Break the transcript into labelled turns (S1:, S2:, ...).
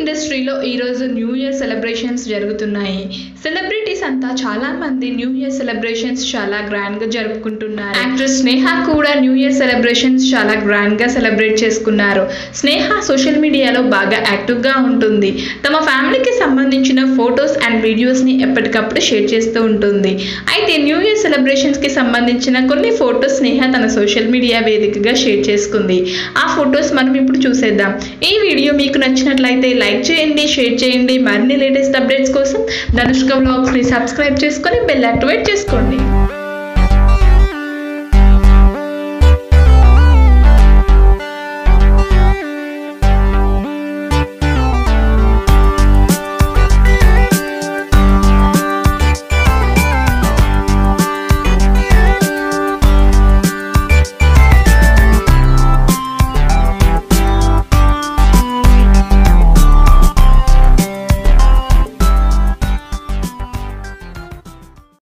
S1: ఇండస్ట్రీలో ఈరోజు new year celebrations జరుగుతున్నాయి సెలబ్రిటీస్ అంతా చాలా మంది న్యూ ఇయర్ సెలబ్రేషన్స్ చాలా గ్రాండ్ గా జరుపుకుంటున్నారు యాక్ట్రెస్ స్నేహ కూడా న్యూ ఇయర్ సెలబ్రేషన్స్ చాలా గ్రాండ్ గా సెలబ్రేట్ చేసుకున్నారు స్నేహ సోషల్ మీడియాలో బాగా యాక్టివ్ గా ఉంటుంది తమ ఫ్యామిలీకి సంబంధించిన ఫొటోస్ అండ్ వీడియోస్ ని ఎప్పటికప్పుడు షేర్ చేస్తూ ఉంటుంది అయితే న్యూ ఇయర్ సెలబ్రేషన్స్ కి సంబంధించిన కొన్ని ఫొటోస్ స్నేహ తన సోషల్ మీడియా వేదికగా షేర్ చేసుకుంది ఆ ఫొటోస్ మనం ఇప్పుడు చూసేద్దాం ఈ వీడియో మీకు నచ్చినట్లయితే లైక్ చేయండి షేర్ చేయండి మరిన్ని లేటెస్ట్ అప్డేట్స్ కోసం ధనుష్క వ్లాగ్స్ని సబ్స్క్రైబ్ చేసుకొని బెల్ యాక్టివేట్ చేసుకోండి